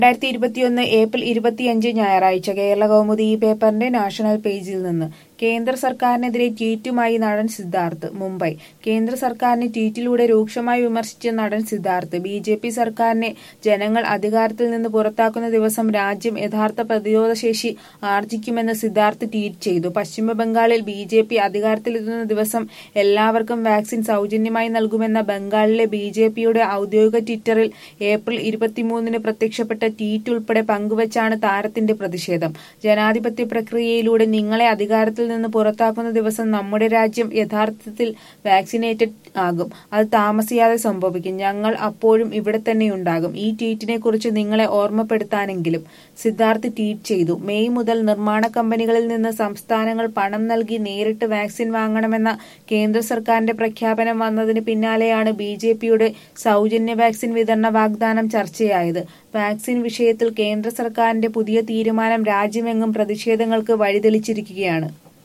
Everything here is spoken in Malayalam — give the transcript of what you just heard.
രണ്ടായിരത്തി ഇരുപത്തിയൊന്ന് ഏപ്രിൽ ഇരുപത്തിയഞ്ച് ഞായറാഴ്ച കേരള കൗമുദി ഈ പേപ്പറിന്റെ നാഷണൽ പേജിൽ നിന്ന് കേന്ദ്ര സർക്കാരിനെതിരെ ട്വീറ്റുമായി നടൻ സിദ്ധാർത്ഥ് മുംബൈ കേന്ദ്ര സർക്കാരിനെ ട്വീറ്റിലൂടെ രൂക്ഷമായി വിമർശിച്ച നടൻ സിദ്ധാർത്ഥ് ബി ജെ പി സർക്കാരിനെ ജനങ്ങൾ അധികാരത്തിൽ നിന്ന് പുറത്താക്കുന്ന ദിവസം രാജ്യം യഥാർത്ഥ പ്രതിരോധശേഷി ആർജിക്കുമെന്ന് സിദ്ധാർത്ഥ് ട്വീറ്റ് ചെയ്തു പശ്ചിമ ബംഗാളിൽ ബി ജെ പി അധികാരത്തിലെത്തുന്ന ദിവസം എല്ലാവർക്കും വാക്സിൻ സൗജന്യമായി നൽകുമെന്ന ബംഗാളിലെ ബി ജെ പിയുടെ ഔദ്യോഗിക ട്വിറ്ററിൽ ഏപ്രിൽ ഇരുപത്തിമൂന്നിന് പ്രത്യക്ഷപ്പെട്ട ട്വീറ്റ് ഉൾപ്പെടെ പങ്കുവച്ചാണ് താരത്തിന്റെ പ്രതിഷേധം ജനാധിപത്യ പ്രക്രിയയിലൂടെ നിങ്ങളെ അധികാരത്തിൽ നിന്ന് പുറത്താക്കുന്ന ദിവസം നമ്മുടെ രാജ്യം യഥാർത്ഥത്തിൽ വാക്സിനേറ്റഡ് ആകും അത് താമസിയാതെ സംഭവിക്കും ഞങ്ങൾ അപ്പോഴും ഇവിടെ തന്നെയുണ്ടാകും ഈ ട്വീറ്റിനെ കുറിച്ച് നിങ്ങളെ ഓർമ്മപ്പെടുത്താനെങ്കിലും സിദ്ധാർത്ഥ് ട്വീറ്റ് ചെയ്തു മെയ് മുതൽ നിർമ്മാണ കമ്പനികളിൽ നിന്ന് സംസ്ഥാനങ്ങൾ പണം നൽകി നേരിട്ട് വാക്സിൻ വാങ്ങണമെന്ന കേന്ദ്ര സർക്കാരിന്റെ പ്രഖ്യാപനം വന്നതിന് പിന്നാലെയാണ് ബി ജെ പിയുടെ സൗജന്യ വാക്സിൻ വിതരണ വാഗ്ദാനം ചർച്ചയായത് വാക്സിൻ വിഷയത്തിൽ കേന്ദ്ര സർക്കാരിന്റെ പുതിയ തീരുമാനം രാജ്യമെങ്ങും പ്രതിഷേധങ്ങൾക്ക് വഴിതെളിച്ചിരിക്കുകയാണ്